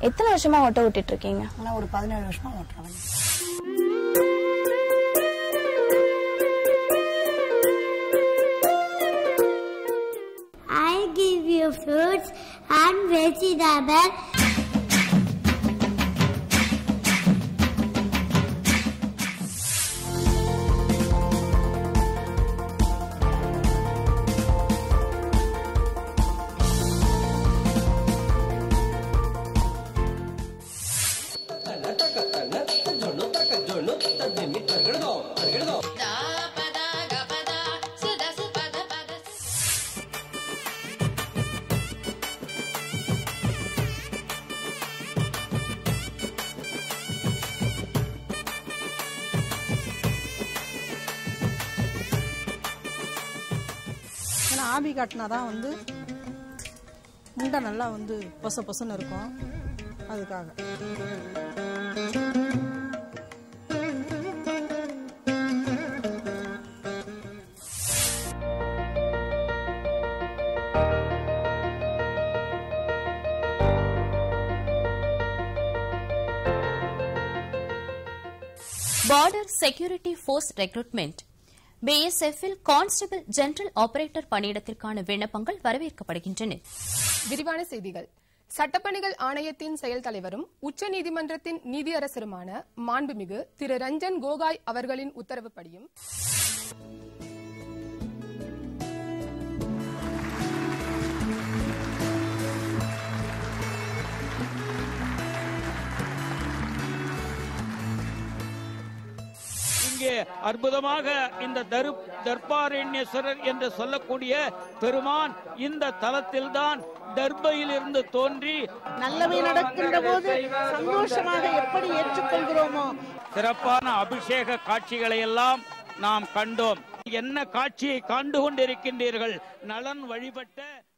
எத்தனை வருஷமா ஆட்டோ ஓட்டிட்டு இருக்கீங்க ஆனால் ஒரு பதினேழு வருஷமா ஓட்டுறேன் I give you fruits and vegetables. ஏன்னா ஆபி காட்டினா தான் வந்து முண்டை நல்லா வந்து பொச பொசன்னு இருக்கும் அதுக்காக பார்டர் செக்யூரிட்டி ஃபோர்ஸ் ரெக்ரூட்மெண்ட் பிஎஸ்எஃப்பில் கான்ஸ்டபிள் ஜெனரல் ஆபரேட்டர் பணியிடத்திற்கான விண்ணப்பங்கள் வரவேற்கப்படுகின்றன விரிவான செய்திகள் சட்டப்பணிகள் ஆணையத்தின் செயல் தலைவரும் உச்சநீதிமன்றத்தின் நீதியரசருமான மாண்புமிகு திரு ரஞ்சன் கோகாய் அவர்களின் உத்தரவுப்படியும் இங்கே அற்புதமாக இந்த தரு தர்பாரண்யேஸ்வரர் என்று சொல்லக்கூடிய பெருமான் இந்த தலத்தில்தான் தர்பையில் இருந்து தோன்றி நல்லவை நடக்கின்ற போது சந்தோஷமாக எப்படி ஏற்றுக்கொள்கிறோமோ சிறப்பான அபிஷேக காட்சிகளை எல்லாம் நாம் கண்டோம் என்ன காட்சியை கண்டு கொண்டிருக்கின்றீர்கள் நலன் வழிபட்ட